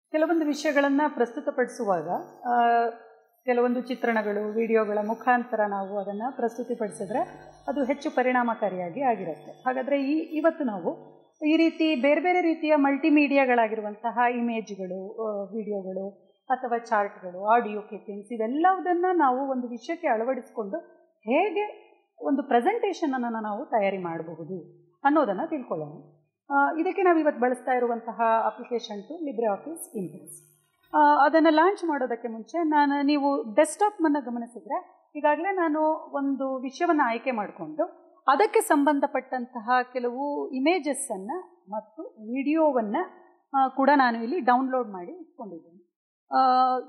ಕೆಲವೊಂದು ವಿಷಯಗಳನ್ನು ಪ್ರಸ್ತುತಪಡಿಸುವಾಗ ಆ, ಕೆಲವೊಂದು ಚಿತ್ರಣಗಳು ವಿಡಿಯೋಗಳ ಮುಖಾಂತರ ನಾವು ಅದನ್ನು ಪ್ರಸ್ತುತಿಪಡಿಸಿದ್ರೆ ಅದು ಹೆಚ್ಚು ಪರಿಣಾಮಕಾರಿಯಾಗಿ ಆಗಿರುತ್ತೆ ಹಾಗಾದರೆ ಈ ಇವತ್ತು ನಾವು ಈ ರೀತಿ ಬೇರೆ ಬೇರೆ ರೀತಿಯ ಮಲ್ಟಿಮೀಡಿಯಾಗಳಾಗಿರುವಂತಹ ಇಮೇಜ್ಗಳು ವಿಡಿಯೋಗಳು ಅಥವಾ ಚಾರ್ಟ್ಗಳು ಆಡಿಯೋ ಕ್ಲಿಪ್ಪಿಂಗ್ಸ್ ಇವೆಲ್ಲವುದನ್ನು ನಾವು ಒಂದು ವಿಷಯಕ್ಕೆ ಅಳವಡಿಸಿಕೊಂಡು ಹೇಗೆ ಒಂದು ಪ್ರೆಸೆಂಟೇಷನನ್ನು ನಾವು ತಯಾರಿ ಮಾಡಬಹುದು ಅನ್ನೋದನ್ನು ತಿಳ್ಕೊಳ್ಳೋಣ ಆ, ಇದಕ್ಕೆ ನಾವು ಇವತ್ತು ಬಳಸ್ತಾ ಇರುವಂತಹ application to Libre Office Impress ಅದನ್ನು ಲಾಂಚ್ ಮಾಡೋದಕ್ಕೆ ಮುಂಚೆ ನಾನು ನೀವು ಡೆಸ್ಕ್ಟಾಪ್ನ ಗಮನಿಸಿದ್ರೆ ಈಗಾಗಲೇ ನಾನು ಒಂದು ವಿಷಯವನ್ನು ಆಯ್ಕೆ ಮಾಡಿಕೊಂಡು ಅದಕ್ಕೆ ಸಂಬಂಧಪಟ್ಟಂತಹ ಕೆಲವು ಇಮೇಜಸ್ಸನ್ನು ಮತ್ತು ವಿಡಿಯೋವನ್ನು ಕೂಡ ನಾನು ಇಲ್ಲಿ ಡೌನ್ಲೋಡ್ ಮಾಡಿ ಇಟ್ಕೊಂಡಿದ್ದೀನಿ ಆ,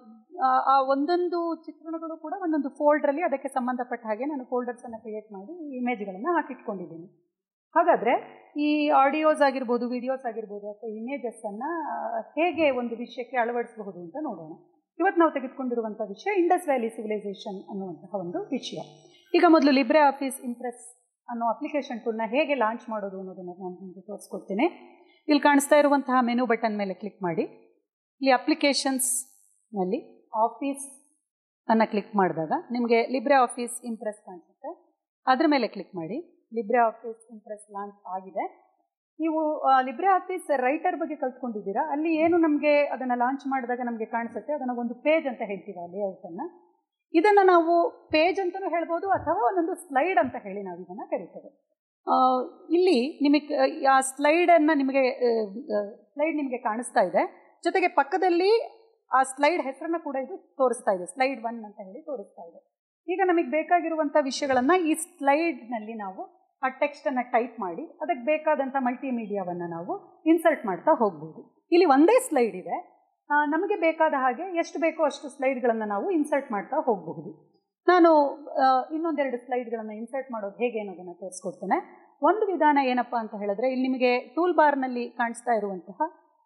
ಆ- ಆ ಒಂದೊಂದು ಚಿತ್ರಣಗಳು ಕೂಡ ಒಂದೊಂದು ಫೋಲ್ಡ್ರಲ್ಲಿ ಅದಕ್ಕೆ ಸಂಬಂಧಪಟ್ಟ ಹಾಗೆ ನಾನು ಫೋಲ್ಡರ್ಸನ್ನು ಕ್ರಿಯೇಟ್ ಮಾಡಿ ಇಮೇಜ್ಗಳನ್ನು ಹಾಕಿಟ್ಕೊಂಡಿದ್ದೀನಿ ಹಾಗಾದರೆ ಈ ಆಡಿಯೋಸ್ ಆಗಿರ್ಬೋದು ವಿಡಿಯೋಸ್ ಆಗಿರ್ಬೋದು ಅಥವಾ ಇಮೇಜಸ್ಸನ್ನು ಹೇಗೆ ಒಂದು ವಿಷಯಕ್ಕೆ ಅಳವಡಿಸಬಹುದು ಅಂತ ನೋಡೋಣ ಇವತ್ತು ನಾವು ತೆಗೆದುಕೊಂಡಿರುವಂಥ ವಿಷಯ ಇಂಡಸ್ ವ್ಯಾಲಿ ಸಿವಿಲೈಸೇಷನ್ ಅನ್ನುವಂತಹ ಒಂದು ವಿಷಯ ಈಗ ಮೊದಲು ಲಿಬ್ರೆ ಆಫೀಸ್ ಇಂಪ್ರೆಸ್ ಅನ್ನೋ ಅಪ್ಲಿಕೇಶನ್ ಟೂಲ್ನ ಹೇಗೆ ಲಾಂಚ್ ಮಾಡೋದು ಅನ್ನೋದನ್ನು ನಾನು ನಿಮಗೆ ತೋರಿಸ್ಕೊಡ್ತೀನಿ ಇಲ್ಲಿ ಕಾಣಿಸ್ತಾ ಇರುವಂತಹ ಮೆನು ಬಟನ್ ಮೇಲೆ ಕ್ಲಿಕ್ ಮಾಡಿ ಇಲ್ಲಿ ಅಪ್ಲಿಕೇಶನ್ಸ್ನಲ್ಲಿ ಆಫೀಸ್ ಅನ್ನು ಕ್ಲಿಕ್ ಮಾಡಿದಾಗ ನಿಮಗೆ ಲಿಬ್ರೆ ಆಫೀಸ್ ಇಂಪ್ರೆಸ್ ಕಾಣಿಸುತ್ತೆ ಅದ್ರ ಮೇಲೆ ಕ್ಲಿಕ್ ಮಾಡಿ ಲಿಬ್ರೆ ಆಫೀಸ್ ಇಂಪ್ರೆಸ್ ಲಾಂಚ್ ಆಗಿದೆ ನೀವು ಲಿಬ್ರೆ ಆಫೀಸ್ ರೈಟರ್ ಬಗ್ಗೆ ಕಲ್ತ್ಕೊಂಡಿದ್ದೀರಾ ಅಲ್ಲಿ ಏನು ನಮಗೆ ಅದನ್ನು ಲಾಂಚ್ ಮಾಡಿದಾಗ ನಮಗೆ ಕಾಣಿಸುತ್ತೆ ಅದನ್ನು ಒಂದು ಪೇಜ್ ಅಂತ ಹೇಳ್ತೀವಿ ಆ ಲೇಔಟನ್ನು ಇದನ್ನು ನಾವು ಪೇಜ್ ಅಂತಲೂ ಹೇಳ್ಬೋದು ಅಥವಾ ಒಂದೊಂದು ಸ್ಲೈಡ್ ಅಂತ ಹೇಳಿ ನಾವು ಇದನ್ನು ಕರಿತೇವೆ ಆ, ಇಲ್ಲಿ ನಿಮಗೆ ಆ ಸ್ಲೈಡನ್ನು ನಿಮಗೆ ಸ್ಲೈಡ್ ನಿಮಗೆ ಕಾಣಿಸ್ತಾ ಇದೆ ಜೊತೆಗೆ ಪಕ್ಕದಲ್ಲಿ ಆ ಸ್ಲೈಡ್ ಹೆಸರನ್ನು ಕೂಡ ಇದು ತೋರಿಸ್ತಾ ಇದೆ ಸ್ಲೈಡ್ ಒನ್ ಅಂತ ಹೇಳಿ ತೋರಿಸ್ತಾ ಇದೆ ಈಗ ನಮಗೆ ಬೇಕಾಗಿರುವಂಥ ವಿಷಯಗಳನ್ನು ಈ ಸ್ಲೈಡ್ನಲ್ಲಿ ನಾವು ಆ ಟೆಕ್ಸ್ಟನ್ನು ಟೈಪ್ ಮಾಡಿ ಅದಕ್ಕೆ ಬೇಕಾದಂಥ ಮಲ್ಟಿಮೀಡಿಯಾವನ್ನು ನಾವು ಇನ್ಸರ್ಟ್ ಮಾಡ್ತಾ ಹೋಗ್ಬೋದು ಇಲ್ಲಿ ಒಂದೇ ಸ್ಲೈಡ್ ಇದೆ ಆ, ನಮಗೆ ಬೇಕಾದ ಹಾಗೆ ಎಷ್ಟು ಬೇಕೋ ಅಷ್ಟು ಸ್ಲೈಡ್ಗಳನ್ನು ನಾವು ಇನ್ಸರ್ಟ್ ಮಾಡ್ತಾ ಹೋಗಬಹುದು ನಾನು ಆ, ಇನ್ನೊಂದೆರಡು ಸ್ಲೈಡ್ಗಳನ್ನು ಇನ್ಸರ್ಟ್ ಮಾಡೋದು ಹೇಗೆ ಅನ್ನೋದನ್ನು ತೋರಿಸ್ಕೊಡ್ತೇನೆ ಒಂದು ವಿಧಾನ ಏನಪ್ಪ ಅಂತ ಹೇಳಿದ್ರೆ ಇಲ್ಲಿ ನಿಮಗೆ ಟೂಲ್ ಬಾರ್ನಲ್ಲಿ ಕಾಣಿಸ್ತಾ ಇರುವಂತಹ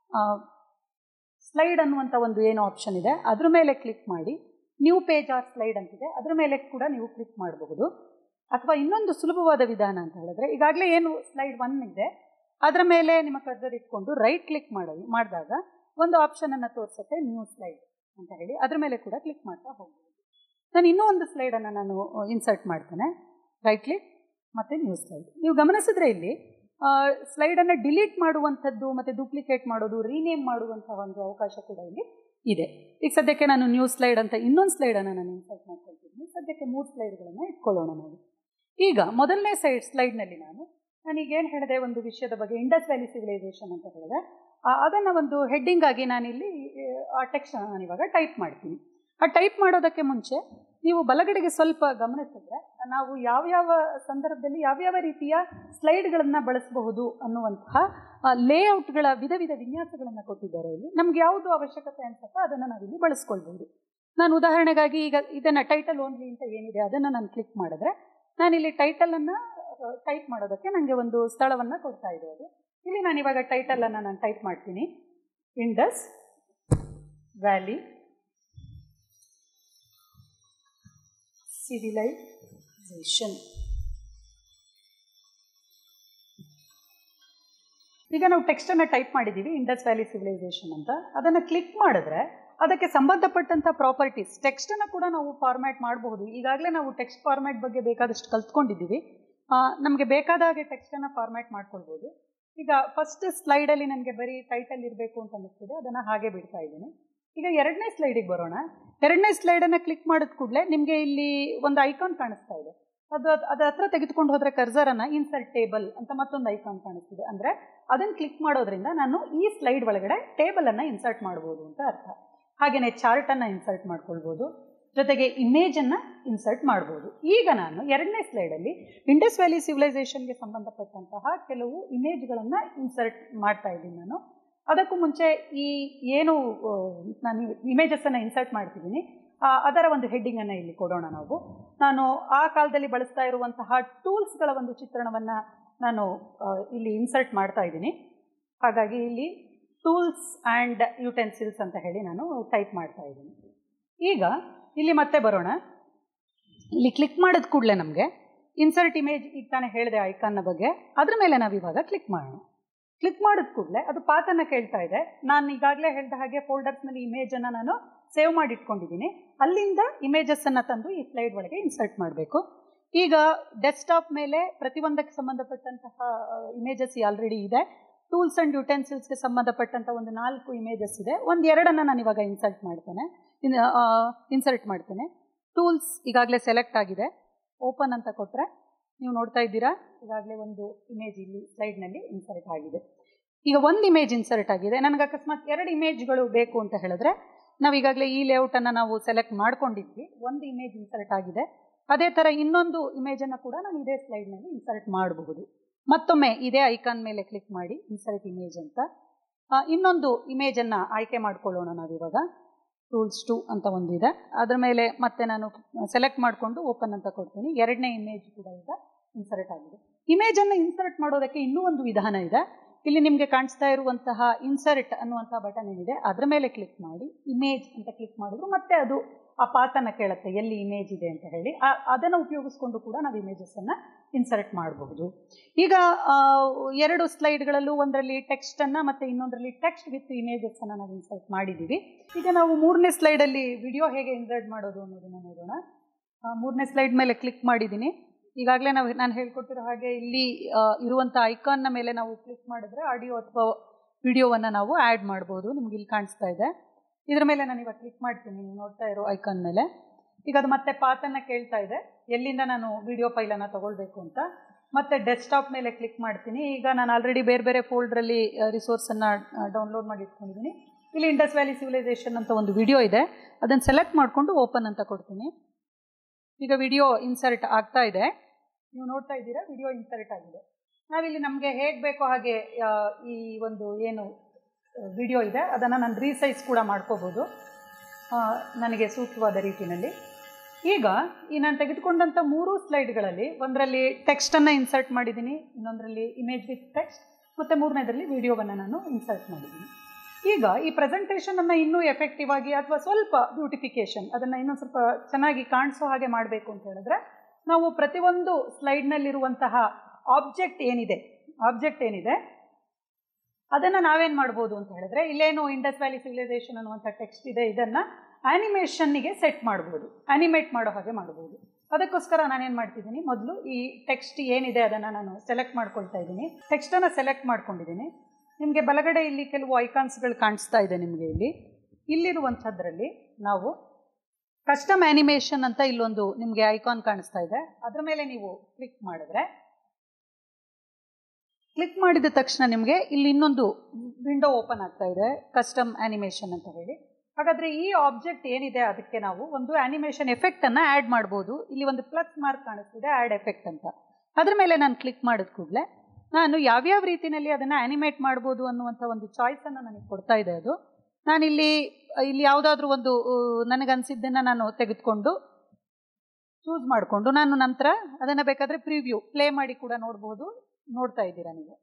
ಸ್ಲೈಡ್ ಅನ್ನುವಂಥ ಒಂದು ಏನು ಆಪ್ಷನ್ ಇದೆ ಅದ್ರ ಮೇಲೆ ಕ್ಲಿಕ್ ಮಾಡಿ ನ್ಯೂ ಪೇಜ್ ಆರ್ ಸ್ಲೈಡ್ ಅಂತಿದೆ ಅದ್ರ ಮೇಲೆ ಕೂಡ ನೀವು ಕ್ಲಿಕ್ ಮಾಡಬಹುದು ಅಥವಾ ಇನ್ನೊಂದು ಸುಲಭವಾದ ವಿಧಾನ ಅಂತ ಹೇಳಿದ್ರೆ ಈಗಾಗಲೇ ಏನು ಸ್ಲೈಡ್ ಒನ್ ಇದೆ ಅದರ ಮೇಲೆ ನಿಮ್ಮ ಕರ್ಸರ್ ಇಟ್ಕೊಂಡು ರೈಟ್ ಕ್ಲಿಕ್ ಮಾಡೋದು ಮಾಡಿದಾಗ ಒಂದು ಆಪ್ಷನನ್ನು ತೋರಿಸುತ್ತೆ ನ್ಯೂ ಸ್ಲೈಡ್ ಅಂತ ಹೇಳಿ ಅದ್ರ ಮೇಲೆ ಕೂಡ ಕ್ಲಿಕ್ ಮಾಡ್ತಾ ಹೋಗ್ಬೋದು ನಾನು ಇನ್ನೂ ಒಂದು ಸ್ಲೈಡನ್ನು ನಾನು ಇನ್ಸರ್ಟ್ ಮಾಡ್ತೇನೆ ರೈಟ್ ಕ್ಲಿಕ್ ಮತ್ತು ನ್ಯೂ ಸ್ಲೈಡ್ ನೀವು ಗಮನಿಸಿದ್ರೆ ಇಲ್ಲಿ ಸ್ಲೈಡನ್ನು ಡಿಲೀಟ್ ಮಾಡುವಂಥದ್ದು ಮತ್ತು ಡೂಪ್ಲಿಕೇಟ್ ಮಾಡೋದು ರೀನೇಮ್ ಮಾಡುವಂತಹ ಒಂದು ಅವಕಾಶ ಕೂಡ ಇಲ್ಲಿ ಇದೆ ಈಗ ಸದ್ಯಕ್ಕೆ ನಾನು ನ್ಯೂ ಸ್ಲೈಡ್ ಅಂತ ಇನ್ನೊಂದು ಸ್ಲೈಡನ್ನು ನಾನು ಇನ್ಸರ್ಟ್ ಮಾಡ್ಕೊಳ್ತಿದ್ದೀನಿ ಸದ್ಯಕ್ಕೆ ಮೂರು ಸ್ಲೈಡ್ಗಳನ್ನು ಇಟ್ಕೊಳ್ಳೋಣ ನಾವು ಈಗ ಮೊದಲನೇ ಸೈಡ್ ಸ್ಲೈಡ್ನಲ್ಲಿ ನಾನು ನಾನೀಗೇನು ಹೇಳಿದೆ ಒಂದು ವಿಷಯದ ಬಗ್ಗೆ ಇಂಡಸ್ ವ್ಯಾಲಿ ಸಿವಿಲೈಸೇಷನ್ ಅಂತ ಹೇಳಿದೆ ಅದನ್ನು ಒಂದು ಹೆಡ್ಡಿಂಗ್ ಆಗಿ ನಾನಿಲ್ಲಿ ಆ ಟೆಕ್ಸ್ಟ್ ನಾನು ಇವಾಗ ಟೈಪ್ ಮಾಡ್ತೀನಿ ಆ ಟೈಪ್ ಮಾಡೋದಕ್ಕೆ ಮುಂಚೆ ನೀವು ಬಲಗಡೆಗೆ ಸ್ವಲ್ಪ ಗಮನಿಸಿದ್ರೆ ನಾವು ಯಾವ್ಯಾವ ಸಂದರ್ಭದಲ್ಲಿ ಯಾವ್ಯಾವ ರೀತಿಯ ಸ್ಲೈಡ್ಗಳನ್ನು ಬಳಸಬಹುದು ಅನ್ನುವಂತಹ ಲೇಔಟ್ಗಳ ವಿಧ ವಿಧ ವಿನ್ಯಾಸಗಳನ್ನು ಕೊಟ್ಟಿದ್ದಾರೆ ಇಲ್ಲಿ ನಮ್ಗೆ ಯಾವುದು ಅವಶ್ಯಕತೆ ಅನ್ಸುತ್ತೋ ಅದನ್ನು ನಾವಿಲ್ಲಿ ಬಳಸ್ಕೊಳ್ಬಹುದು ನಾನು ಉದಾಹರಣೆಗಾಗಿ ಈಗ ಇದನ್ನು ಟೈಟಲ್ ಓನ್ಲಿ ಅಂತ ಏನಿದೆ ಅದನ್ನು ನಾನು ಕ್ಲಿಕ್ ಮಾಡಿದ್ರೆ ನಾನಿಲ್ಲಿ ಟೈಟಲನ್ನು ಟೈಪ್ ಮಾಡೋದಕ್ಕೆ ನನಗೆ ಒಂದು ಸ್ಥಳವನ್ನು ಕೊಡ್ತಾ ಇರೋದು ಇಲ್ಲಿ ನಾನು ಇವಾಗ ಟೈಟಲನ್ನು ನಾನು ಟೈಪ್ ಮಾಡ್ತೀನಿ ಇಂಡಸ್ ವ್ಯಾಲಿ ಸಿವಿಲೈಸೇಷನ್ ಈಗ ನಾವು ಟೆಕ್ಸ್ಟನ್ನು ಟೈಪ್ ಮಾಡಿದ್ದೀವಿ ಇಂಡಸ್ ವ್ಯಾಲಿ ಸಿವಿಲೈಸೇಷನ್ ಅಂತ ಅದನ್ನು ಕ್ಲಿಕ್ ಮಾಡಿದ್ರೆ ಅದಕ್ಕೆ ಸಂಬಂಧಪಟ್ಟಂಥ ಪ್ರಾಪರ್ಟೀಸ್ ಟೆಕ್ಸ್ಟನ್ನು ಕೂಡ ನಾವು ಫಾರ್ಮ್ಯಾಟ್ ಮಾಡಬಹುದು ಈಗಾಗಲೇ ನಾವು ಟೆಕ್ಸ್ಟ್ ಫಾರ್ಮ್ಯಾಟ್ ಬಗ್ಗೆ ಬೇಕಾದಷ್ಟು ಕಲ್ತ್ಕೊಂಡಿದ್ದೀವಿ ನಮಗೆ ಬೇಕಾದ ಹಾಗೆ ಟೆಕ್ಸ್ಟನ್ನು ಫಾರ್ಮ್ಯಾಟ್ ಮಾಡ್ಕೊಳ್ಬೋದು ಈಗ ಫಸ್ಟ್ ಸ್ಲೈಡಲ್ಲಿ ನನಗೆ ಬರೀ ಟೈಟಲ್ ಇರಬೇಕು ಅಂತ ಅನ್ನಿಸ್ತಿದೆ ಅದನ್ನು ಹಾಗೆ ಬಿಡ್ತಾ ಇದ್ದೀನಿ ಈಗ ಎರಡನೇ ಸ್ಲೈಡಿಗೆ ಬರೋಣ ಎರಡನೇ ಸ್ಲೈಡನ್ನು ಕ್ಲಿಕ್ ಮಾಡಿದ ಕೂಡಲೇ ನಿಮಗೆ ಇಲ್ಲಿ ಒಂದು ಐಕಾನ್ ಕಾಣಿಸ್ತಾ ಇದೆ ಅದು ಅದು ಅದ್ರ ಹತ್ರ ತೆಗೆದುಕೊಂಡು ಹೋದರೆ ಕರ್ಸರನ್ನು ಇನ್ಸರ್ಟ್ ಟೇಬಲ್ ಅಂತ ಮತ್ತೊಂದು ಐಕಾನ್ ಕಾಣಿಸ್ತಿದೆ ಅಂದರೆ ಅದನ್ನು ಕ್ಲಿಕ್ ಮಾಡೋದ್ರಿಂದ ನಾನು ಈ ಸ್ಲೈಡ್ ಒಳಗಡೆ ಟೇಬಲನ್ನು ಇನ್ಸರ್ಟ್ ಮಾಡ್ಬೋದು ಅಂತ ಅರ್ಥ ಹಾಗೆಯೇ ಚಾರ್ಟನ್ನು ಇನ್ಸರ್ಟ್ ಮಾಡ್ಕೊಳ್ಬೋದು ಜೊತೆಗೆ ಇಮೇಜನ್ನು ಇನ್ಸರ್ಟ್ ಮಾಡ್ಬೋದು ಈಗ ನಾನು ಎರಡನೇ ಸ್ಲೈಡಲ್ಲಿ ಇಂಡಸ್ ವ್ಯಾಲಿ ಸಿವಿಲೈಸೇಷನ್ಗೆ ಸಂಬಂಧಪಟ್ಟಂತಹ ಕೆಲವು ಇಮೇಜ್ಗಳನ್ನು ಇನ್ಸರ್ಟ್ ಮಾಡ್ತಾ ಇದ್ದೀನಿ ನಾನು ಅದಕ್ಕೂ ಮುಂಚೆ ಈ ಏನು ಆ, ನಾನು ಇಮೇಜಸ್ಸನ್ನು ಇನ್ಸರ್ಟ್ ಮಾಡ್ತಿದ್ದೀನಿ ಆ, ಅದರ ಒಂದು ಹೆಡ್ಡಿಂಗನ್ನು ಇಲ್ಲಿ ಕೊಡೋಣ ನಾವು ನಾನು ಆ ಕಾಲದಲ್ಲಿ ಬಳಸ್ತಾ ಇರುವಂತಹ ಟೂಲ್ಸ್ಗಳ ಒಂದು ಚಿತ್ರಣವನ್ನು ನಾನು ಆ, ಇಲ್ಲಿ ಇನ್ಸರ್ಟ್ ಮಾಡ್ತಾ ಇದ್ದೀನಿ ಹಾಗಾಗಿ ಇಲ್ಲಿ ಟೂಲ್ಸ್ ಆ್ಯಂಡ್ ಯುಟೆನ್ಸಿಲ್ಸ್ ಅಂತ ಹೇಳಿ ನಾನು ಟೈಪ್ ಮಾಡ್ತಾ ಇದ್ದೀನಿ ಈಗ ಇಲ್ಲಿ ಮತ್ತೆ ಬರೋಣ ಇಲ್ಲಿ ಕ್ಲಿಕ್ ಮಾಡಿದ ಕೂಡಲೇ ನಮಗೆ ಇನ್ಸರ್ಟ್ ಇಮೇಜ್ ಈಗ ತಾನೇ ಹೇಳಿದೆ ಐಕಾನ್ನ ಬಗ್ಗೆ ಅದ್ರ ಮೇಲೆ ನಾವು ಇವಾಗ ಕ್ಲಿಕ್ ಮಾಡೋಣ ಕ್ಲಿಕ್ ಮಾಡಿದ ಕೂಡಲೇ ಅದು ಪಾತನ್ನ ಕೇಳ್ತಾ ಇದೆ ನಾನು ಈಗಾಗಲೇ ಹೇಳಿದ ಹಾಗೆ ಫೋಲ್ಡರ್ಸ್ನಲ್ಲಿ ಇಮೇಜನ್ನು ನಾನು ಸೇವ್ ಮಾಡಿ ಇಟ್ಕೊಂಡಿದ್ದೀನಿ ಅಲ್ಲಿಂದ ಇಮೇಜಸ್ಸನ್ನು ತಂದು ಈ ಸ್ಲೈಡ್ ಒಳಗೆ ಇನ್ಸರ್ಟ್ ಮಾಡಬೇಕು ಈಗ ಡೆಸ್ಕ್ಟಾಪ್ ಮೇಲೆ ಪ್ರತಿಯೊಂದಕ್ಕೆ ಸಂಬಂಧಪಟ್ಟಂತಹ ಇಮೇಜಸ್ ಆಲ್ರೆಡಿ ಇದೆ ಟೂಲ್ಸ್ ಆ್ಯಂಡ್ ಯುಟೆನ್ಸಿಲ್ಸ್ಗೆ ಸಂಬಂಧಪಟ್ಟಂಥ ಒಂದು ನಾಲ್ಕು ಇಮೇಜಸ್ ಇದೆ ಒಂದು ಎರಡನ್ನು ನಾನು ಇವಾಗ ಇನ್ಸರ್ಟ್ ಮಾಡ್ತೇನೆ ಇನ್ಸರ್ಟ್ ಮಾಡ್ತೇನೆ ಟೂಲ್ಸ್ ಈಗಾಗಲೇ ಸೆಲೆಕ್ಟ್ ಆಗಿದೆ ಓಪನ್ ಅಂತ ಕೊಟ್ಟರೆ ನೀವು ನೋಡ್ತಾ ಇದ್ದೀರಾ ಈಗಾಗಲೇ ಒಂದು ಇಮೇಜ್ ಇಲ್ಲಿ ಸ್ಲೈಡ್ನಲ್ಲಿ ಇನ್ಸರ್ಟ್ ಆಗಿದೆ ಈಗ ಒಂದು ಇಮೇಜ್ ಇನ್ಸರ್ಟ್ ಆಗಿದೆ ನನಗೆ ಅಕಸ್ಮಾತ್ ಎರಡು ಇಮೇಜ್ಗಳು ಬೇಕು ಅಂತ ಹೇಳಿದ್ರೆ ನಾವು ಈಗಾಗಲೇ ಈ ಲೇಔಟನ್ನು ನಾವು ಸೆಲೆಕ್ಟ್ ಮಾಡ್ಕೊಂಡಿದ್ವಿ ಒಂದು ಇಮೇಜ್ ಇನ್ಸರ್ಟ್ ಆಗಿದೆ ಅದೇ ಥರ ಇನ್ನೊಂದು ಇಮೇಜನ್ನು ಕೂಡ ನಾನು ಇದೇ ಸ್ಲೈಡ್ನಲ್ಲಿ ಇನ್ಸರ್ಟ್ ಮಾಡಬಹುದು ಮತ್ತೊಮ್ಮೆ ಇದೇ ಐಕಾನ್ ಮೇಲೆ ಕ್ಲಿಕ್ ಮಾಡಿ ಇನ್ಸರ್ಟ್ ಇಮೇಜ್ ಅಂತ ಆ, ಇನ್ನೊಂದು ಇಮೇಜನ್ನು ಆಯ್ಕೆ ಮಾಡ್ಕೊಳ್ಳೋಣ ನಾವಿವಾಗ ಟೂಲ್ಸ್ ಟು ಅಂತ ಒಂದಿದೆ ಅದರ ಮೇಲೆ ಮತ್ತೆ ನಾನು ಸೆಲೆಕ್ಟ್ ಮಾಡಿಕೊಂಡು ಓಪನ್ ಅಂತ ಕೊಡ್ತೀನಿ ಎರಡನೇ ಇಮೇಜ್ ಕೂಡ ಈಗ ಇನ್ಸರ್ಟ್ ಆಗಿದೆ ಇಮೇಜನ್ನು ಇನ್ಸರ್ಟ್ ಮಾಡೋದಕ್ಕೆ ಇನ್ನೂ ಒಂದು ವಿಧಾನ ಇದೆ ಇಲ್ಲಿ ನಿಮಗೆ ಕಾಣಿಸ್ತಾ ಇರುವಂತಹ ಇನ್ಸರ್ಟ್ ಅನ್ನುವಂತಹ ಬಟನ್ ಏನಿದೆ ಅದರ ಮೇಲೆ ಕ್ಲಿಕ್ ಮಾಡಿ ಇಮೇಜ್ ಅಂತ ಕ್ಲಿಕ್ ಮಾಡಿದ್ರು ಮತ್ತೆ ಅದು ಆ ಪಾತನ್ನ ಕೇಳುತ್ತೆ ಎಲ್ಲಿ ಇಮೇಜ್ ಇದೆ ಅಂತ ಹೇಳಿ ಆ- ಅದನ್ನು ಉಪಯೋಗಿಸ್ಕೊಂಡು ಕೂಡ ನಾವು ಇಮೇಜಸ್ಸನ್ನು ಇನ್ಸರ್ಟ್ ಮಾಡಬಹುದು ಈಗ ಆ, ಎರಡು ಸ್ಲೈಡ್ಗಳಲ್ಲೂ ಒಂದರಲ್ಲಿ ಟೆಕ್ಸ್ಟನ್ನು ಮತ್ತು ಇನ್ನೊಂದರಲ್ಲಿ ಟೆಕ್ಸ್ಟ್ ವಿತ್ ಇಮೇಜಸ್ಸನ್ನು ನಾವು ಇನ್ಸರ್ಟ್ ಮಾಡಿದ್ದೀವಿ ಈಗ ನಾವು ಮೂರನೇ ಸ್ಲೈಡಲ್ಲಿ ವಿಡಿಯೋ ಹೇಗೆ ಇನ್ಸರ್ಟ್ ಮಾಡೋದು ಅನ್ನೋದನ್ನು ನೋಡೋಣ ಆ, ಮೂರನೇ ಸ್ಲೈಡ್ ಮೇಲೆ ಕ್ಲಿಕ್ ಮಾಡಿದ್ದೀನಿ ಈಗಾಗಲೇ ನಾವು ನಾನು ಹೇಳ್ಕೊಟ್ಟಿರೋ ಹಾಗೆ ಇಲ್ಲಿ ಆ, ಇರುವಂಥ ಐಕಾನ್ನ ಮೇಲೆ ನಾವು ಕ್ಲಿಕ್ ಮಾಡಿದ್ರೆ ಆಡಿಯೋ ಅಥವಾ ವಿಡಿಯೋವನ್ನು ನಾವು ಆ್ಯಡ್ ಮಾಡ್ಬೋದು ನಿಮ್ಗೆ ಇಲ್ಲಿ ಕಾಣಿಸ್ತಾ ಇದೆ ಇದರ ಮೇಲೆ ನಾನು ಇವಾಗ ಕ್ಲಿಕ್ ಮಾಡ್ತೀನಿ ನೀವು ನೋಡ್ತಾ ಇರೋ ಐಕಾನ್ ಮೇಲೆ ಈಗ ಅದು ಮತ್ತೆ ಪಾತನ್ನು ಕೇಳ್ತಾ ಇದೆ ಎಲ್ಲಿಂದ ನಾನು ವಿಡಿಯೋ ಫೈಲನ್ನು ತಗೊಳ್ಬೇಕು ಅಂತ ಮತ್ತೆ ಡೆಸ್ಕ್ಟಾಪ್ ಮೇಲೆ ಕ್ಲಿಕ್ ಮಾಡ್ತೀನಿ ಈಗ ನಾನು ಆಲ್ರೆಡಿ ಬೇರೆ ಬೇರೆ ಫೋಲ್ಡ್ರಲ್ಲಿ ರಿಸೋರ್ಸನ್ನು ಡೌನ್ಲೋಡ್ ಮಾಡಿ ಇಟ್ಕೊಂಡಿದ್ದೀನಿ ಇಲ್ಲಿ ಇಂಡಸ್ ವ್ಯಾಲಿ ಸಿವಿಲೈಸೇಷನ್ ಅಂತ ಒಂದು ವಿಡಿಯೋ ಇದೆ ಅದನ್ನು ಸೆಲೆಕ್ಟ್ ಮಾಡಿಕೊಂಡು ಓಪನ್ ಅಂತ ಕೊಡ್ತೀನಿ ಈಗ ವಿಡಿಯೋ ಇನ್ಸರ್ಟ್ ಆಗ್ತಾ ಇದೆ ನೀವು ನೋಡ್ತಾ ಇದ್ದೀರಾ ವಿಡಿಯೋ ಇನ್ಸರ್ಟ್ ಆಗಿದೆ ನಾವಿಲ್ಲಿ ನಮಗೆ ಹೇಗೆ ಬೇಕೋ ಹಾಗೆ ಆ, ಈ ಒಂದು ಏನು ವಿಡಿಯೋ ಇದೆ ಅದನ್ನು ನಾನು ರೀಸೈಸ್ ಕೂಡ ಮಾಡ್ಕೋಬೋದು ಆ, ನನಗೆ ಸೂಕ್ತವಾದ ರೀತಿಯಲ್ಲಿ ಈಗ ಈ ನಾನು ತೆಗೆದುಕೊಂಡಂಥ ಮೂರು ಸ್ಲೈಡ್ಗಳಲ್ಲಿ ಒಂದರಲ್ಲಿ ಟೆಕ್ಸ್ಟನ್ನು ಇನ್ಸರ್ಟ್ ಮಾಡಿದ್ದೀನಿ ಇನ್ನೊಂದರಲ್ಲಿ ಇಮೇಜ್ ವಿತ್ ಟೆಕ್ಸ್ಟ್ ಮತ್ತು ಮೂರನೇದರಲ್ಲಿ ವಿಡಿಯೋವನ್ನು ನಾನು ಇನ್ಸರ್ಟ್ ಮಾಡಿದ್ದೀನಿ ಈಗ ಈ ಪ್ರೆಸೆಂಟೇಷನನ್ನು ಇನ್ನೂ ಎಫೆಕ್ಟಿವ್ ಆಗಿ ಅಥವಾ ಸ್ವಲ್ಪ ಬ್ಯೂಟಿಫಿಕೇಷನ್ ಅದನ್ನು ಇನ್ನೂ ಸ್ವಲ್ಪ ಚೆನ್ನಾಗಿ ಕಾಣಿಸೋ ಹಾಗೆ ಮಾಡಬೇಕು ಅಂತ ಹೇಳಿದ್ರೆ ನಾವು ಪ್ರತಿಯೊಂದು ಸ್ಲೈಡ್ನಲ್ಲಿರುವಂತಹ ಆಬ್ಜೆಕ್ಟ್ ಏನಿದೆ ಆಬ್ಜೆಕ್ಟ್ ಏನಿದೆ ಅದನ್ನು ನಾವೇನು ಮಾಡ್ಬೋದು ಅಂತ ಹೇಳಿದ್ರೆ ಇಲ್ಲೇನು ಇಂಡಸ್ ವ್ಯಾಲಿ ಸಿವಿಲೈಸೇಷನ್ ಅನ್ನುವಂಥ ಟೆಕ್ಸ್ಟ್ ಇದೆ ಇದನ್ನು ಆ್ಯನಿಮೇಷನ್ನಿಗೆ ಸೆಟ್ ಮಾಡ್ಬೋದು ಆ್ಯನಿಮೇಟ್ ಮಾಡೋ ಹಾಗೆ ಮಾಡ್ಬೋದು ಅದಕ್ಕೋಸ್ಕರ ನಾನೇನು ಮಾಡ್ತಿದ್ದೀನಿ ಮೊದಲು ಈ ಟೆಕ್ಸ್ಟ್ ಏನಿದೆ ಅದನ್ನು ನಾನು ಸೆಲೆಕ್ಟ್ ಮಾಡ್ಕೊಳ್ತಾ ಇದ್ದೀನಿ ಟೆಕ್ಸ್ಟನ್ನು ಸೆಲೆಕ್ಟ್ ಮಾಡ್ಕೊಂಡಿದ್ದೀನಿ ನಿಮಗೆ ಬಲಗಡೆ ಇಲ್ಲಿ ಕೆಲವು ಐಕಾನ್ಸ್ಗಳು ಕಾಣಿಸ್ತಾ ಇದೆ ನಿಮಗೆ ಇಲ್ಲಿ ಇಲ್ಲಿರುವಂಥದ್ರಲ್ಲಿ ನಾವು ಕಸ್ಟಮ್ ಆ್ಯನಿಮೇಷನ್ ಅಂತ ಇಲ್ಲೊಂದು ನಿಮಗೆ ಐಕಾನ್ ಕಾಣಿಸ್ತಾ ಇದೆ ಅದರ ಮೇಲೆ ನೀವು ಕ್ಲಿಕ್ ಮಾಡಿದ್ರೆ ಕ್ಲಿಕ್ ಮಾಡಿದ ತಕ್ಷಣ ನಿಮಗೆ ಇಲ್ಲಿ ಇನ್ನೊಂದು ವಿಂಡೋ ಓಪನ್ ಆಗ್ತಾ ಇದೆ ಕಸ್ಟಮ್ ಆ್ಯನಿಮೇಷನ್ ಅಂತ ಹೇಳಿ ಹಾಗಾದರೆ ಈ ಆಬ್ಜೆಕ್ಟ್ ಏನಿದೆ ಅದಕ್ಕೆ ನಾವು ಒಂದು ಆ್ಯನಿಮೇಷನ್ ಎಫೆಕ್ಟನ್ನು ಆ್ಯಡ್ ಮಾಡ್ಬೋದು ಇಲ್ಲಿ ಒಂದು ಪ್ಲಸ್ ಮಾರ್ಕ್ ಕಾಣಿಸ್ತಿದೆ ಆ್ಯಡ್ ಎಫೆಕ್ಟ್ ಅಂತ ಅದ್ರ ಮೇಲೆ ನಾನು ಕ್ಲಿಕ್ ಮಾಡಿದ ಕೂಡಲೇ ನಾನು ಯಾವ್ಯಾವ ರೀತಿಯಲ್ಲಿ ಅದನ್ನು ಆ್ಯನಿಮೇಟ್ ಮಾಡ್ಬೋದು ಅನ್ನುವಂಥ ಒಂದು ಚಾಯ್ಸನ್ನು ನನಗೆ ಕೊಡ್ತಾ ಇದೆ ಅದು ನಾನಿಲ್ಲಿ ಇಲ್ಲಿ ಯಾವುದಾದ್ರೂ ಒಂದು ಆ, ನನಗನ್ಸಿದ್ದನ್ನು ನಾನು ತೆಗೆದುಕೊಂಡು ಚೂಸ್ ಮಾಡಿಕೊಂಡು ನಾನು ನಂತರ ಅದನ್ನು ಬೇಕಾದರೆ ಪ್ರಿವ್ಯೂ ಪ್ಲೇ ಮಾಡಿ ಕೂಡ ನೋಡ್ಬೋದು ನೋಡ್ತಾ ಇದ್ದೀರಾ ನೀವು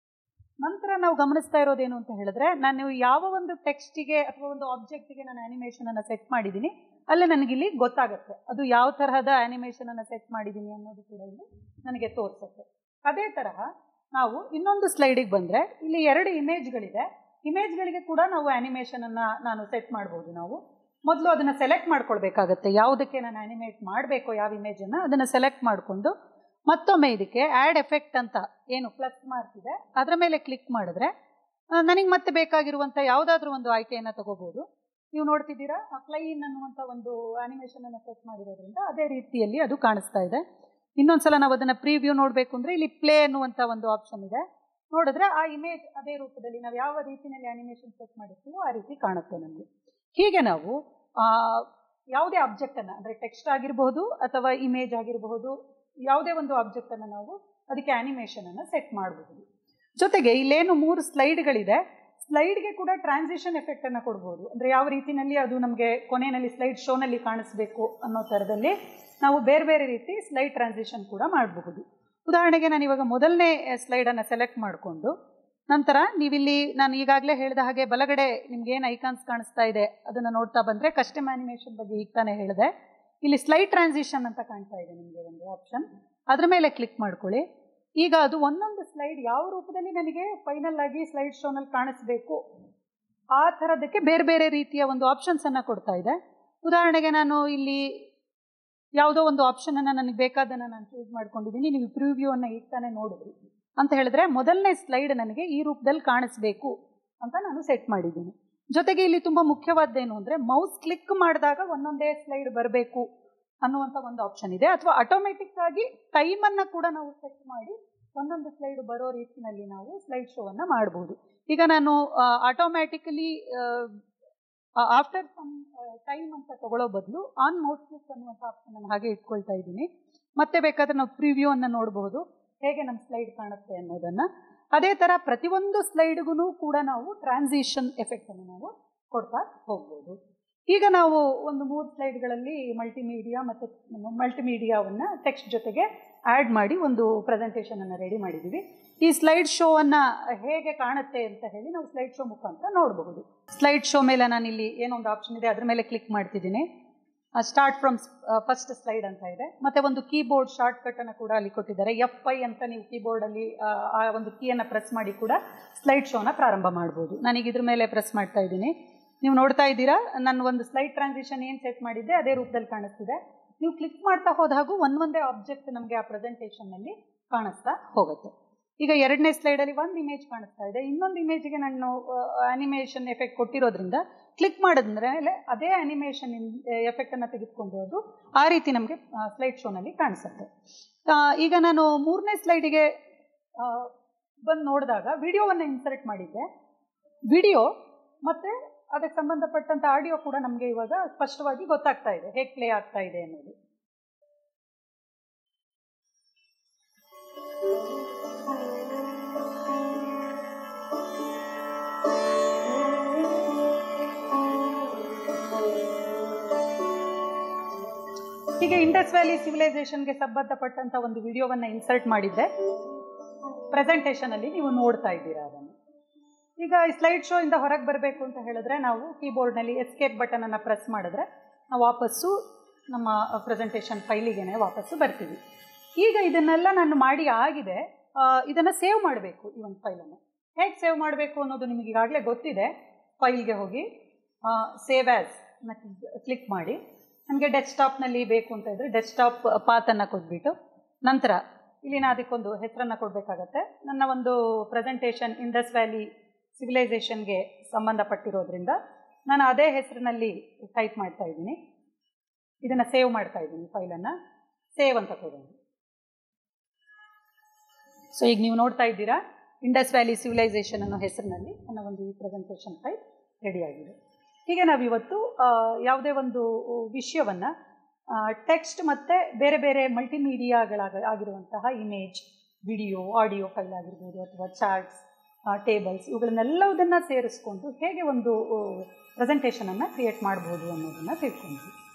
ನಂತರ ನಾವು ಗಮನಿಸ್ತಾ ಇರೋದೇನು ಅಂತ ಹೇಳಿದ್ರೆ ನಾನು ಯಾವ ಒಂದು ಟೆಕ್ಸ್ಟಿಗೆ ಅಥವಾ ಒಂದು ಆಬ್ಜೆಕ್ಟಿಗೆ ನಾನು ಆ್ಯನಿಮೇಷನ್ ಅನ್ನು ಸೆಟ್ ಮಾಡಿದ್ದೀನಿ ಅಲ್ಲೇ ನನಗಿಲ್ಲಿ ಗೊತ್ತಾಗುತ್ತೆ ಅದು ಯಾವ ತರಹದ ಆ್ಯನಿಮೇಷನ್ ಅನ್ನು ಸೆಟ್ ಮಾಡಿದ್ದೀನಿ ಅನ್ನೋದು ಕೂಡ ಇಲ್ಲಿ ನನಗೆ ತೋರಿಸುತ್ತೆ ಅದೇ ತರಹ ನಾವು ಇನ್ನೊಂದು ಸ್ಲೈಡಿಗೆ ಬಂದರೆ ಇಲ್ಲಿ ಎರಡು ಇಮೇಜ್ಗಳಿದೆ ಇಮೇಜ್ಗಳಿಗೆ ಕೂಡ ನಾವು ಆ್ಯನಿಮೇಷನನ್ನು ನಾನು ಸೆಟ್ ಮಾಡ್ಬೋದು ನಾವು ಮೊದಲು ಅದನ್ನು ಸೆಲೆಕ್ಟ್ ಮಾಡ್ಕೊಳ್ಬೇಕಾಗತ್ತೆ ಯಾವುದಕ್ಕೆ ನಾನು ಆ್ಯನಿಮೇಟ್ ಮಾಡಬೇಕೋ ಯಾವ ಇಮೇಜನ್ನು ಅದನ್ನು ಸೆಲೆಕ್ಟ್ ಮಾಡಿಕೊಂಡು ಮತ್ತೊಮ್ಮೆ ಇದಕ್ಕೆ ಆ್ಯಡ್ ಎಫೆಕ್ಟ್ ಅಂತ ಏನು ಪ್ಲಸ್ ಮಾರ್ಕ್ ಇದೆ ಅದರ ಮೇಲೆ ಕ್ಲಿಕ್ ಮಾಡಿದ್ರೆ ನನಗೆ ಮತ್ತೆ ಬೇಕಾಗಿರುವಂಥ ಯಾವುದಾದ್ರೂ ಒಂದು ಆಯ್ಕೆಯನ್ನು ತಗೋಬೋದು ನೀವು ನೋಡ್ತಿದ್ದೀರಾ ಪ್ಲೈನ್ ಅನ್ನುವಂಥ ಒಂದು ಆ್ಯನಿಮೇಷನ್ ಅನ್ನು ಸೆಟ್ ಮಾಡಿರೋದ್ರಿಂದ ಅದೇ ರೀತಿಯಲ್ಲಿ ಅದು ಕಾಣಿಸ್ತಾ ಇದೆ ಇನ್ನೊಂದ್ಸಲ ನಾವು ಅದನ್ನು ಪ್ರಿವ್ಯೂ ನೋಡಬೇಕು ಅಂದರೆ ಇಲ್ಲಿ ಪ್ಲೇ ಅನ್ನುವಂಥ ಒಂದು ಆಪ್ಷನ್ ಇದೆ ನೋಡಿದ್ರೆ ಆ ಇಮೇಜ್ ಅದೇ ರೂಪದಲ್ಲಿ ನಾವು ಯಾವ ರೀತಿಯಲ್ಲಿ ಆ್ಯನಿಮೇಷನ್ ಸೆಟ್ ಮಾಡಿರ್ತೀವೋ ಆ ರೀತಿ ಕಾಣುತ್ತೆ ನಮಗೆ ಹೀಗೆ ನಾವು ಆ, ಯಾವುದೇ ಆಬ್ಜೆಕ್ಟನ್ನು ಅಂದರೆ ಟೆಕ್ಸ್ಟ್ ಆಗಿರಬಹುದು ಅಥವಾ ಇಮೇಜ್ ಆಗಿರಬಹುದು ಯಾವುದೇ ಒಂದು ಆಬ್ಜೆಕ್ಟನ್ನು ನಾವು ಅದಕ್ಕೆ ಆ್ಯನಿಮೇಷನನ್ನು ಸೆಟ್ ಮಾಡಬಹುದು ಜೊತೆಗೆ ಇಲ್ಲೇನು ಮೂರು ಸ್ಲೈಡ್ಗಳಿದೆ ಸ್ಲೈಡ್ಗೆ ಕೂಡ ಟ್ರಾನ್ಸಿಷನ್ ಎಫೆಕ್ಟನ್ನು ಕೊಡ್ಬೋದು ಅಂದರೆ ಯಾವ ರೀತಿಯಲ್ಲಿ ಅದು ನಮಗೆ ಕೊನೆಯಲ್ಲಿ ಸ್ಲೈಡ್ ಶೋನಲ್ಲಿ ಕಾಣಿಸ್ಬೇಕು ಅನ್ನೋ ಥರದಲ್ಲಿ ನಾವು ಬೇರೆ ಬೇರೆ ರೀತಿ ಸ್ಲೈಡ್ ಟ್ರಾನ್ಸಿಷನ್ ಕೂಡ ಮಾಡಬಹುದು ಉದಾಹರಣೆಗೆ ನಾನು ಇವಾಗ ಮೊದಲನೇ ಸ್ಲೈಡನ್ನು ಸೆಲೆಕ್ಟ್ ಮಾಡಿಕೊಂಡು ನಂತರ ನೀವಿಲ್ಲಿ ನಾನು ಈಗಾಗಲೇ ಹೇಳಿದ ಹಾಗೆ ಬಲಗಡೆ ನಿಮ್ಗೆ ಏನು ಐಕಾನ್ಸ್ ಕಾಣಿಸ್ತಾ ಇದೆ ಅದನ್ನು ನೋಡ್ತಾ ಬಂದರೆ ಕಸ್ಟಮ್ ಆ್ಯನಿಮೇಷನ್ ಬಗ್ಗೆ ಈಗ ತಾನೇ ಹೇಳಿದೆ ಇಲ್ಲಿ ಸ್ಲೈಡ್ ಟ್ರಾನ್ಸಿಷನ್ ಅಂತ ಕಾಣ್ತಾ ಇದೆ ನಿಮಗೆ ಒಂದು ಆಪ್ಷನ್ ಅದ್ರ ಮೇಲೆ ಕ್ಲಿಕ್ ಮಾಡ್ಕೊಳ್ಳಿ ಈಗ ಅದು ಒಂದೊಂದು ಸ್ಲೈಡ್ ಯಾವ ರೂಪದಲ್ಲಿ ನನಗೆ ಫೈನಲ್ ಆಗಿ ಸ್ಲೈಡ್ ಶೋನಲ್ಲಿ ಕಾಣಿಸ್ಬೇಕು ಆ ಥರದಕ್ಕೆ ಬೇರೆ ಬೇರೆ ರೀತಿಯ ಒಂದು ಆಪ್ಷನ್ಸನ್ನು ಕೊಡ್ತಾ ಇದೆ ಉದಾಹರಣೆಗೆ ನಾನು ಇಲ್ಲಿ ಯಾವುದೋ ಒಂದು ಆಪ್ಷನನ್ನು ನನಗೆ ಬೇಕಾದನ್ನು ನಾನು ಚೂಸ್ ಮಾಡ್ಕೊಂಡಿದ್ದೀನಿ ನೀವು ಪ್ರಿವ್ಯೂವನ್ನು ಈಗ ತಾನೇ ನೋಡಿದ್ರಿ ಅಂತ ಹೇಳಿದ್ರೆ ಮೊದಲನೇ ಸ್ಲೈಡ್ ನನಗೆ ಈ ರೂಪದಲ್ಲಿ ಕಾಣಿಸ್ಬೇಕು ಅಂತ ನಾನು ಸೆಟ್ ಮಾಡಿದ್ದೀನಿ ಜೊತೆಗೆ ಇಲ್ಲಿ ತುಂಬ ಮುಖ್ಯವಾದ್ದೇನು ಅಂದರೆ ಮೌಸ್ ಕ್ಲಿಕ್ ಮಾಡಿದಾಗ ಒಂದೊಂದೇ ಸ್ಲೈಡ್ ಬರಬೇಕು ಅನ್ನುವಂಥ ಒಂದು ಆಪ್ಷನ್ ಇದೆ ಅಥವಾ ಆಟೋಮೆಟಿಕ್ ಆಗಿ ಟೈಮನ್ನು ಕೂಡ ನಾವು ಸೆಟ್ ಮಾಡಿ ಒಂದೊಂದು ಸ್ಲೈಡ್ ಬರೋ ರೀತಿಯಲ್ಲಿ ನಾವು ಸ್ಲೈಡ್ ಶೋವನ್ನು ಮಾಡ್ಬೋದು ಈಗ ನಾನು ಆಟೋಮ್ಯಾಟಿಕಲಿ ಆಫ್ಟರ್ ಸಮ್ ಟೈಮ್ ಅಂತ ತಗೊಳ್ಳೋ ಬದಲು ಆನ್ ಮೌಸ್ ಕ್ಲಿಕ್ ಅನ್ನುವಂಥ ಆಪ್ಷನ್ ನಾನು ಹಾಗೆ ಇಟ್ಕೊಳ್ತಾ ಇದ್ದೀನಿ ಮತ್ತೆ ಬೇಕಾದ್ರೆ ನಾವು ಪ್ರಿವ್ಯೂ ಅನ್ನು ನೋಡಬಹುದು ಹೇಗೆ ನಮ್ಮ ಸ್ಲೈಡ್ ಕಾಣುತ್ತೆ ಅನ್ನೋದನ್ನ ಅದೇ ಥರ ಪ್ರತಿಯೊಂದು ಸ್ಲೈಡ್ಗೂ ಕೂಡ ನಾವು ಟ್ರಾನ್ಸಿಷನ್ ಎಫೆಕ್ಟ್ ಅನ್ನು ನಾವು ಕೊಡ್ತಾ ಹೋಗ್ಬೋದು ಈಗ ನಾವು ಒಂದು ಮೂರು ಸ್ಲೈಡ್ಗಳಲ್ಲಿ ಮಲ್ಟಿಮೀಡಿಯಾ ಮತ್ತು ಮಲ್ಟಿಮೀಡಿಯಾವನ್ನು ಟೆಕ್ಸ್ಟ್ ಜೊತೆಗೆ ಆ್ಯಡ್ ಮಾಡಿ ಒಂದು ಪ್ರೆಸೆಂಟೇಷನ್ ಅನ್ನು ರೆಡಿ ಮಾಡಿದ್ದೀವಿ ಈ ಸ್ಲೈಡ್ ಶೋವನ್ನು ಹೇಗೆ ಕಾಣುತ್ತೆ ಅಂತ ಹೇಳಿ ನಾವು ಸ್ಲೈಡ್ ಶೋ ಮುಖಾಂತರ ನೋಡಬಹುದು ಸ್ಲೈಡ್ ಶೋ ಮೇಲೆ ನಾನು ಇಲ್ಲಿ ಏನೊಂದು ಆಪ್ಷನ್ ಇದೆ ಅದ್ರ ಮೇಲೆ ಕ್ಲಿಕ್ ಮಾಡ್ತಿದ್ದೀನಿ ಸ್ಟಾರ್ಟ್ ಫ್ರಮ್ ಫಸ್ಟ್ ಸ್ಲೈಡ್ ಅಂತ ಇದೆ ಮತ್ತೆ ಒಂದು ಕೀಬೋರ್ಡ್ ಶಾರ್ಟ್ ಕಟ್ ಅನ್ನು ಕೂಡ ಅಲ್ಲಿ ಕೊಟ್ಟಿದ್ದಾರೆ ಎಫ್ ಐ ಅಂತ ನೀವು ಕೀಬೋರ್ಡ್ ಅಲ್ಲಿ ಆ ಒಂದು ಕೀಯನ್ನು ಪ್ರೆಸ್ ಮಾಡಿ ಕೂಡ ಸ್ಲೈಡ್ ಶೋನ ಪ್ರಾರಂಭ ಮಾಡ್ಬೋದು ನಾನೀಗ ಇದ್ರ ಮೇಲೆ ಪ್ರೆಸ್ ಮಾಡ್ತಾ ಇದ್ದೀನಿ ನೀವು ನೋಡ್ತಾ ಇದ್ದೀರಾ ನನ್ನ ಒಂದು ಸ್ಲೈಡ್ ಟ್ರಾನ್ಸಿಷನ್ ಏನು ಸೆಟ್ ಮಾಡಿದ್ದೆ ಅದೇ ರೂಪದಲ್ಲಿ ಕಾಣಿಸ್ತಿದೆ ನೀವು ಕ್ಲಿಕ್ ಮಾಡ್ತಾ ಹೋದಾಗೂ ಒಂದೊಂದೇ ಆಬ್ಜೆಕ್ಟ್ ನಮಗೆ ಆ ಪ್ರೆಸೆಂಟೇಷನ್ನಲ್ಲಿ ಕಾಣಿಸ್ತಾ ಹೋಗುತ್ತೆ ಈಗ ಎರಡನೇ ಸ್ಲೈಡಲ್ಲಿ ಒಂದು ಇಮೇಜ್ ಕಾಣಿಸ್ತಾ ಇದೆ ಇನ್ನೊಂದು ಇಮೇಜ್ಗೆ ನಾನು ಅನಿಮೇಷನ್ ಎಫೆಕ್ಟ್ ಕೊಟ್ಟಿರೋದ್ರಿಂದ ಕ್ಲಿಕ್ ಮಾಡಿದ್ರೆ ಅದೇ ಅನಿಮೇಷನ್ ಎಫೆಕ್ಟನ್ನು ತೆಗೆದುಕೊಂಡು ಅದು ಆ ರೀತಿ ನಮಗೆ ಸ್ಲೈಡ್ ಶೋನಲ್ಲಿ ಕಾಣಿಸುತ್ತೆ ಈಗ ನಾನು ಮೂರನೇ ಸ್ಲೈಡಿಗೆ ಬಂದು ನೋಡಿದಾಗ ವಿಡಿಯೋವನ್ನು ಇನ್ಸರ್ಟ್ ಮಾಡಿದ್ದೆ ವಿಡಿಯೋ ಮತ್ತು ಅದಕ್ಕೆ ಸಂಬಂಧಪಟ್ಟಂಥ ಆಡಿಯೋ ಕೂಡ ನಮಗೆ ಇವಾಗ ಸ್ಪಷ್ಟವಾಗಿ ಗೊತ್ತಾಗ್ತಾ ಇದೆ ಹೇಗೆ ಪ್ಲೇ ಆಗ್ತಾ ಇದೆ ಅನ್ನೋದು ಹೀಗೆ ಇಂಡಸ್ ವ್ಯಾಲಿ ಸಿವಿಲೈಸೇಷನ್ಗೆ ಸಂಬಂಧಪಟ್ಟಂತ ಒಂದು ವಿಡಿಯೋವನ್ನ ಇನ್ಸರ್ಟ್ ಮಾಡಿದ್ದೆ ಪ್ರೆಸೆಂಟೇಷನ್ ಅಲ್ಲಿ ನೀವು ನೋಡ್ತಾ ಇದ್ದೀರಾ ಅದನ್ನು ಈಗ ಈ ಸ್ಲೈಡ್ ಶೋ ಇಂದ ಹೊರಗೆ ಬರಬೇಕು ಅಂತ ಹೇಳಿದ್ರೆ ನಾವು ಕೀಬೋರ್ಡ್ನಲ್ಲಿ ಎಸ್ಕೇಪ್ ಬಟನ್ ಅನ್ನು ಪ್ರೆಸ್ ಮಾಡಿದ್ರೆ ನಾವು ವಾಪಸ್ಸು ನಮ್ಮ ಪ್ರೆಸೆಂಟೇಷನ್ ಫೈಲಿಗೆನೆ ವಾಪಸ್ಸು ಬರ್ತೀವಿ ಈಗ ಇದನ್ನೆಲ್ಲ ನಾನು ಮಾಡಿ ಆಗಿದೆ ಇದನ್ನು ಸೇವ್ ಮಾಡಬೇಕು ಈ ಒಂದು ಫೈಲನ್ನು ಹೇಗೆ ಸೇವ್ ಮಾಡಬೇಕು ಅನ್ನೋದು ನಿಮಗೆ ಈಗಾಗಲೇ ಗೊತ್ತಿದೆ ಫೈಲ್ಗೆ ಹೋಗಿ ಸೇವ್ ಆ್ಯಸ್ ಕ್ಲಿಕ್ ಮಾಡಿ ನನಗೆ ಡೆಸ್ಕ್ಟಾಪ್ನಲ್ಲಿ ಬೇಕು ಅಂತ ಇದ್ದರೆ ಡೆಸ್ಕ್ಟಾಪ್ ಪಾತನ್ನು ಕೊಟ್ಬಿಟ್ಟು ನಂತರ ಇಲ್ಲಿ ನಾನು ಅದಕ್ಕೊಂದು ಹೆಸರನ್ನು ಕೊಡಬೇಕಾಗತ್ತೆ ನನ್ನ ಒಂದು ಪ್ರೆಸೆಂಟೇಷನ್ ಇಂಡಸ್ ವ್ಯಾಲಿ ಸಿವಿಲೈಸೇಷನ್ಗೆ ಸಂಬಂಧಪಟ್ಟಿರೋದ್ರಿಂದ ನಾನು ಅದೇ ಹೆಸರಿನಲ್ಲಿ ಟೈಪ್ ಮಾಡ್ತಾ ಇದ್ದೀನಿ ಇದನ್ನು ಸೇವ್ ಮಾಡ್ತಾ ಇದ್ದೀನಿ ಫೈಲನ್ನು ಸೇವ್ ಅಂತ ಕೊಡೋಣ ಸೊ ಈಗ ನೀವು ನೋಡ್ತಾ ಇದ್ದೀರಾ ಇಂಡಸ್ ವ್ಯಾಲಿ ಸಿವಿಲೈಸೇಷನ್ ಅನ್ನೋ ಹೆಸರಿನಲ್ಲಿ ನನ್ನ ಒಂದು ಈ ಪ್ರೆಸೆಂಟೇಷನ್ ಫೈಲ್ ರೆಡಿಯಾಗಿದೆ ಹೀಗೆ ನಾವಿವತ್ತು ಯಾವುದೇ ಒಂದು ವಿಷಯವನ್ನು ಟೆಕ್ಸ್ಟ್ ಮತ್ತು ಬೇರೆ ಬೇರೆ ಮಲ್ಟಿಮೀಡಿಯಾಗಳಾಗ ಆಗಿರುವಂತಹ ಇಮೇಜ್ ವಿಡಿಯೋ ಆಡಿಯೋ ಫೈಲ್ ಆಗಿರ್ಬೋದು ಅಥವಾ ಚಾರ್ಟ್ಸ್ ಟೇಬಲ್ಸ್ ಇವುಗಳನ್ನೆಲ್ಲವುದನ್ನು ಸೇರಿಸ್ಕೊಂಡು ಹೇಗೆ ಒಂದು ಪ್ರೆಸೆಂಟೇಷನನ್ನು ಕ್ರಿಯೇಟ್ ಮಾಡ್ಬೋದು ಅನ್ನೋದನ್ನು ತಿಳ್ಕೊಂಡ್ವಿ